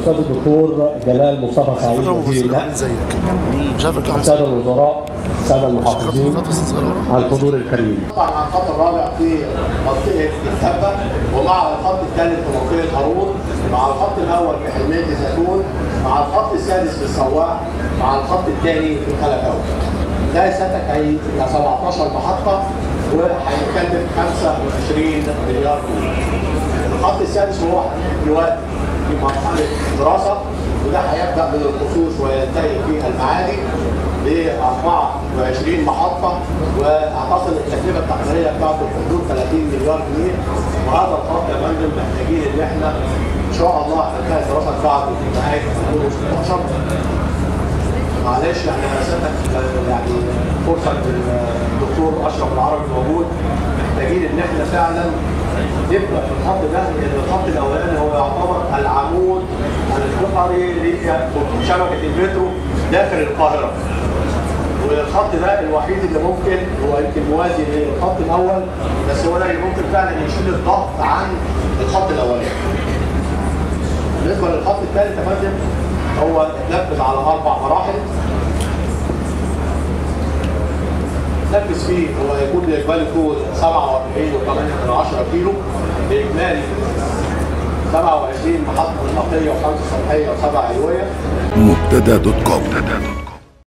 الاستاذ الدكتور جلال مصطفى سعيد فكرة وزير ممثل النقل عامل زيك مش عارف ارجع الساده الوزراء الساده المحافظين على الحضور الكريم طبعا مع الخط الرابع في منطقه التبه ومع الخط الثالث في منطقه هارون مع الخط الاول في حلميه زيتون مع الخط السادس في السواح مع الخط الثاني في الخلفاوي ده سنتك هيبقى 17 محطه وهيكلف 25 مليار جنيه الخط السادس هو دلوقتي في مرحله دراسه وده هيبدا من الخصوص وينتهي في المعادي ب 24 محطه واعتقد التكلفه التقديريه بتاعته في حدود 30 مليار جنيه وهذا الخط يا فندم محتاجين ان احنا ان شاء الله هننتهي الدراسه بتاعته في نهايه 2016 معلش يعني انا سيادتك يعني فرصه للدكتور اشرف العربي موجود محتاجين ان احنا فعلا نبدا في الخط ده لان الخط الاولاني هو يعتبر العمود الفقري لشبكه المترو داخل القاهره والخط ده الوحيد اللي ممكن هو يمكن موازي للخط الاول بس هو ده اللي ممكن فعلا يشيل الضغط عن الخط الاولاني. بالنسبه للخط الثالث يا فندم هو اتنفذ على اربع مراحل نفذ فيه هو هيكون الاجمالي طول 47.8 كيلو باجمالي 27 محطه نقيه وخمسه سطحيه وسبع علويه مبتدا دوت كوم